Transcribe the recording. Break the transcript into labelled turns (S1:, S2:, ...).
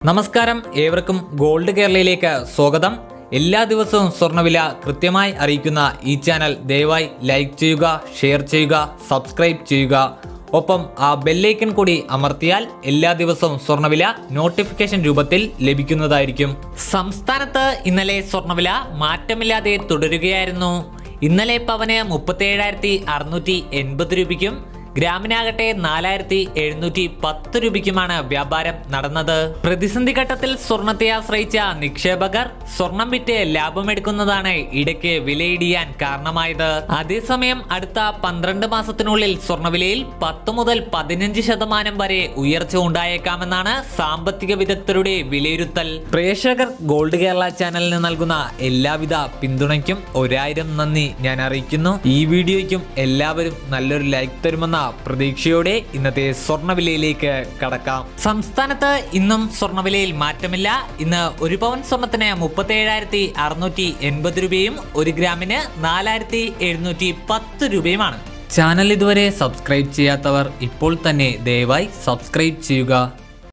S1: നമസ്കാരം ഏവർക്കും ഗോൾഡ് കേരളയിലേക്ക് സ്വാഗതം എല്ലാ ദിവസവും സ്വർണ്ണവില കൃത്യമായി അറിയിക്കുന്ന ഈ ചാനൽ ദയവായി ലൈക്ക് ചെയ്യുക ഷെയർ ചെയ്യുക സബ്സ്ക്രൈബ് ചെയ്യുക ഒപ്പം ആ ബെല്ലൈക്കൺ കൂടി അമർത്തിയാൽ എല്ലാ ദിവസവും സ്വർണ്ണവില നോട്ടിഫിക്കേഷൻ രൂപത്തിൽ ലഭിക്കുന്നതായിരിക്കും സംസ്ഥാനത്ത് ഇന്നലെ സ്വർണ്ണവില മാറ്റമില്ലാതെ തുടരുകയായിരുന്നു ഇന്നലെ പവന് മുപ്പത്തേഴായിരത്തി അറുന്നൂറ്റി എൺപത് രൂപയ്ക്കും ഗ്രാമിനാകട്ടെ നാലായിരത്തി എഴുന്നൂറ്റി പത്ത് രൂപയ്ക്കുമാണ് വ്യാപാരം നടന്നത് പ്രതിസന്ധി ഘട്ടത്തിൽ സ്വർണത്തെ ആശ്രയിച്ച നിക്ഷേപകർ സ്വർണം വിറ്റ് ലാഭമെടുക്കുന്നതാണ് ഇടയ്ക്ക് വിലയിടിയാൻ കാരണമായത് അതേസമയം അടുത്ത പന്ത്രണ്ട് മാസത്തിനുള്ളിൽ സ്വർണ്ണവിലയിൽ പത്ത് മുതൽ പതിനഞ്ച് ശതമാനം വരെ ഉയർച്ച ഉണ്ടായേക്കാമെന്നാണ് സാമ്പത്തിക വിദഗ്ധരുടെ വിലയിരുത്തൽ പ്രേക്ഷകർ ഗോൾഡ് കേരള ചാനലിന് നൽകുന്ന എല്ലാവിധ പിന്തുണയ്ക്കും ഒരായിരം നന്ദി ഞാൻ അറിയിക്കുന്നു ഈ വീഡിയോയ്ക്കും എല്ലാവരും നല്ലൊരു ലൈക്ക് തരുമെന്ന പ്രതീക്ഷയോടെ ഇന്നത്തെ സ്വർണ്ണവിലയിലേക്ക് കടക്കാം സംസ്ഥാനത്ത് ഇന്നും സ്വർണ്ണവിലയിൽ മാറ്റമില്ല ഇന്ന് ഒരു പവൻ സ്വർണത്തിന് മുപ്പത്തി അറുന്നൂറ്റി എൺപത് രൂപയും ഒരു ഗ്രാമിന് നാലായിരത്തി എഴുന്നൂറ്റി പത്ത് രൂപയുമാണ് ചാനൽ ഇതുവരെ സബ്സ്ക്രൈബ് ചെയ്യാത്തവർ ഇപ്പോൾ തന്നെ ദയവായി സബ്സ്ക്രൈബ് ചെയ്യുക